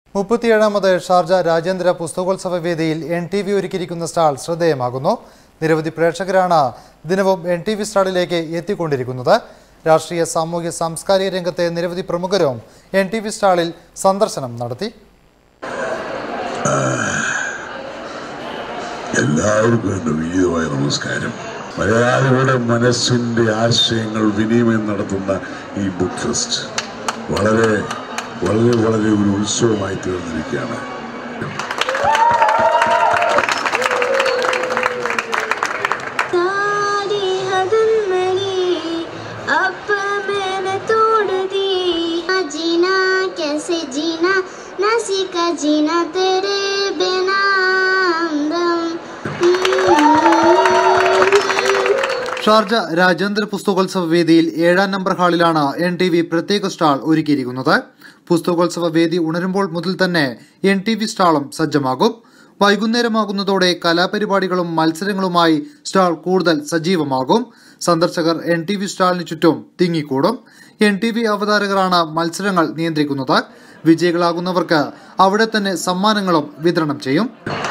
മുപ്പത്തിയേഴാമത് Sharjah രാജ്യാന്തര പുസ്തകോത്സവ വേദിയിൽ എൻ ടി വി ഒരുക്കിയിരിക്കുന്ന സ്റ്റാൾ ശ്രദ്ധേയമാകുന്നു നിരവധി പ്രേക്ഷകരാണ് ദിനവും എൻ ടി വി സ്റ്റാളിലേക്ക് എത്തിക്കൊണ്ടിരിക്കുന്നത് രാഷ്ട്രീയ സാമൂഹ്യ സാംസ്കാരിക രംഗത്തെ നിരവധി പ്രമുഖരും എൻ ടി വി സ്റ്റാളിൽ സന്ദർശനം നടത്തി എല്ലാവർക്കും എൻ്റെ വിനീതമായ നമസ്കാരം മലയാളികളുടെ മനസ്സിൻ്റെ ആശയങ്ങൾ വിനിമയം നടത്തുന്ന ഈ ബുക്ക് ഫെസ്റ്റ് വളരെ വളരെ വളരെ ഒരു ഉത്സവമായി തീർന്നിരിക്കുകയാണ് सारी हदन मेरी अब मैंने तोड़ दी जीना कैसे जीना ना सीखा जीना तेरे बिना दम ഷാർജ രാജ്യാന്തര പുസ്തകോത്സവ വേദിയിൽ ഏഴാം നമ്പർ ഹാളിലാണ് എൻ ടി വി പ്രത്യേക സ്റ്റാൾ ഒരുക്കിയിരിക്കുന്നത് പുസ്തകോത്സവ വേദി ഉണരുമ്പോൾ മുതൽ തന്നെ എൻ ടി വി സ്റ്റാളും സജ്ജമാകും വൈകുന്നേരമാകുന്നതോടെ കലാപരിപാടികളും മത്സരങ്ങളുമായി സ്റ്റാൾ കൂടുതൽ സജീവമാകും സന്ദർശകർ എൻ ടി വി സ്റ്റാളിന് ചുറ്റും തിങ്ങിക്കൂടും എൻ ടി വി അവതാരകരാണ് മത്സരങ്ങൾ നിയന്ത്രിക്കുന്നത് വിജയികളാകുന്നവർക്ക് അവിടെ തന്നെ സമ്മാനങ്ങളും വിതരണം ചെയ്യും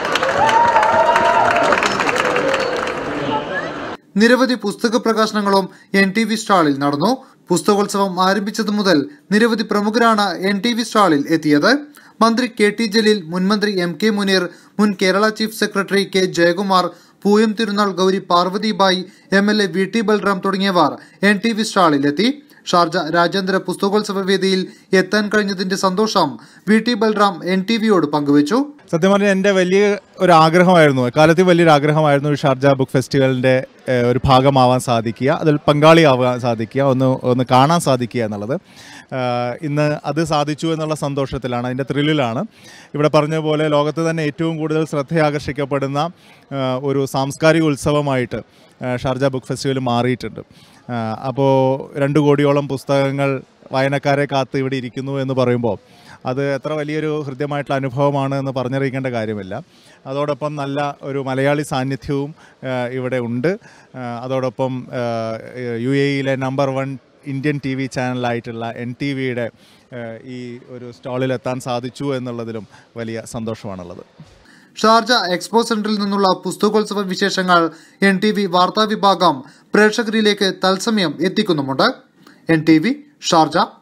നിരവധി പുസ്തക പ്രകാശനങ്ങളും എൻ ടി വി സ്റ്റാളിൽ നടന്നു പുസ്തകോത്സവം ആരംഭിച്ചതു മുതൽ നിരവധി പ്രമുഖരാണ് എൻ ടി വി സ്റ്റാളിൽ എത്തിയത് മന്ത്രി കെ ടി ജലീൽ മുൻമന്ത്രി എം കെ മുനീർ മുൻ Kerala chief secretary K Jayakumar Pooyam Thirunal Gowri Parvathibai M L A V T Balram തുടങ്ങിയവർ എൻ ടി വി സ്റ്റാളിലെത്തി ഷാർജ രാജ്യാന്തര പുസ്തകോത്സവ വേദിയിൽ എത്താൻ കഴിഞ്ഞതിന്റെ സന്തോഷം V T Balram N T വിയോട് പങ്കുവച്ചു സത്യം പറഞ്ഞാൽ എൻ്റെ വലിയ ഒരു ആഗ്രഹമായിരുന്നു എക്കാലത്ത് വലിയൊരു ആഗ്രഹമായിരുന്നു ഒരു ഷാർജ ബുക്ക് ഫെസ്റ്റിവലിൻ്റെ ഏഹ്, ഒരു ഭാഗമാവാൻ സാധിക്കുക അതിൽ പങ്കാളിയാവാൻ സാധിക്കുക ഒന്ന് ഒന്ന് കാണാൻ സാധിക്കുക എന്നുള്ളത് ആഹ്, ഇന്ന് അത് സാധിച്ചു എന്നുള്ള സന്തോഷത്തിലാണ് അതിൻ്റെ ത്രില്ലിലാണ് ഇവിടെ പറഞ്ഞ പോലെ ലോകത്ത് തന്നെ ഏറ്റവും കൂടുതൽ ശ്രദ്ധയാകർഷിക്കപ്പെടുന്ന ആഹ്, ഒരു സാംസ്കാരിക ഉത്സവമായിട്ട് ആഹ്, ഷാർജ ബുക്ക് ഫെസ്റ്റിവൽ മാറിയിട്ടുണ്ട് അപ്പോൾ രണ്ട് കോടിയോളം പുസ്തകങ്ങൾ വായനക്കാരെ കാത്ത് ഇവിടെ ഇരിക്കുന്നു എന്ന് പറയുമ്പോൾ അത് എത്ര വലിയൊരു ഹൃദ്യമായിട്ടുള്ള അനുഭവമാണ് എന്ന് പറഞ്ഞറിയിക്കേണ്ട കാര്യമില്ല അതോടൊപ്പം നല്ല ഒരു മലയാളി സാന്നിധ്യവും ആ, ഇവിടെ ഉണ്ട് ആ, അതോടൊപ്പം യു എയിലെ number one Indian T V ചാനലായിട്ടുള്ള എൻ ടി വിയുടെ ഈ ഒരു സ്റ്റാളിലെത്താൻ സാധിച്ചു എന്നുള്ളതിലും വലിയ സന്തോഷമാണുള്ളത് ഷാർജ എക്സ്പോ സെന്ററിൽ നിന്നുള്ള പുസ്തകോത്സവ വിശേഷങ്ങൾ എൻ ടി വി വാർത്താ വിഭാഗം പ്രേക്ഷകരിലേക്ക് തത്സമയം എത്തിക്കുന്നുമുണ്ട് എൻ ടി വി ഷാർജ